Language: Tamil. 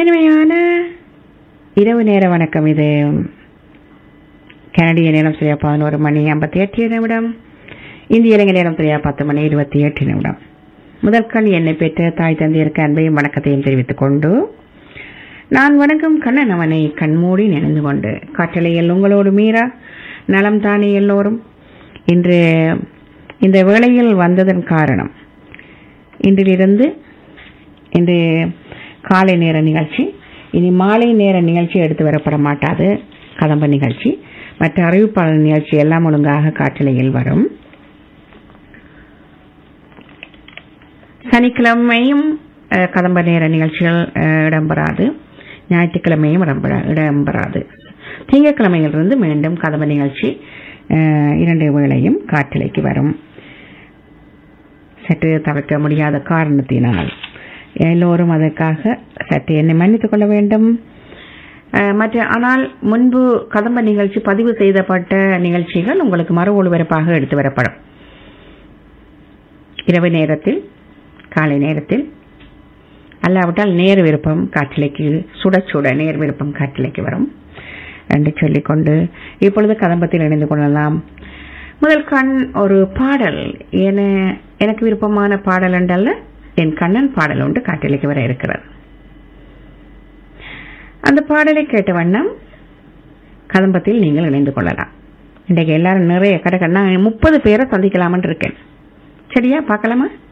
இனிமையான இரவு நேர வணக்கம் இது கனடிய நேரம் சரியா பதினோரு மணி ஐம்பத்தி எட்டு நிமிடம் இந்திய இலங்கை நேரம் சரியா பத்து மணி இருபத்தி எட்டு நிமிடம் முதற்கண் என்னை பெற்ற தாய் தந்தையருக்கு அன்பையும் வணக்கத்தையும் தெரிவித்துக் கொண்டு நான் வணக்கம் கண்ணன் அவனை கண்மூடி நினைந்து கொண்டு காற்றலையில் உங்களோடு மீரா நலம் தானே எல்லோரும் இன்று இந்த வேளையில் வந்ததன் காரணம் இன்றிலிருந்து இன்று காலை நேர நிகழ்ச்சி இனி மாலை நேர நிகழ்ச்சி எடுத்து வரப்பட மாட்டாது கதம்ப நிகழ்ச்சி மற்ற அறிவிப்பாளர் நிகழ்ச்சி எல்லாம் ஒழுங்காக காற்றலையில் வரும் சனிக்கிழமையும் அஹ், கதம்ப நேர நிகழ்ச்சிகள் அஹ், இடம்பெறாது ஞாயிற்றுக்கிழமையும் இடம்பெறா- இடம்பெறாது திங்கட்கிழமையிலிருந்து மீண்டும் கதம்ப நிகழ்ச்சி அஹ், இரண்டு வேளையும் காற்றலைக்கு வரும் சற்று தவிர்க்க முடியாத காரணத்தினால் எல்லோரும் அதற்காக சற்று என்னை மன்னித்துக் கொள்ள வேண்டும் அஹ், மற்ற ஆனால் முன்பு கதம்ப நிகழ்ச்சி பதிவு செய்யப்பட்ட நிகழ்ச்சிகள் உங்களுக்கு மறு ஒளிபரப்பாக எடுத்து வரப்படும் இரவு நேரத்தில் காலை நேரத்தில் அல்லாவிட்டால் நேர் விருப்பம் காற்றிலைக்கு சுட சுட நேர் விருப்பம் காற்றிலைக்கு வரும் என்று சொல்லிக்கொண்டு இப்பொழுது கதம்பத்தில் இணைந்து கொள்ளலாம் முதல் கண் ஒரு பாடல் என எனக்கு விருப்பமான பாடல் என்றல்ல என் கண்ணன் பாடல் ஒன்று காட்டிலைக்கு வர இருக்கிறது அந்த பாடலை கேட்ட வண்ணம் கதம்பத்தில் நீங்கள் இணைந்து கொள்ளலாம் இன்றைக்கு எல்லாரும் நிறைய கடை நான் முப்பது பேரை சந்திக்கலாம்னு இருக்கேன் சரியா பார்க்கலாமா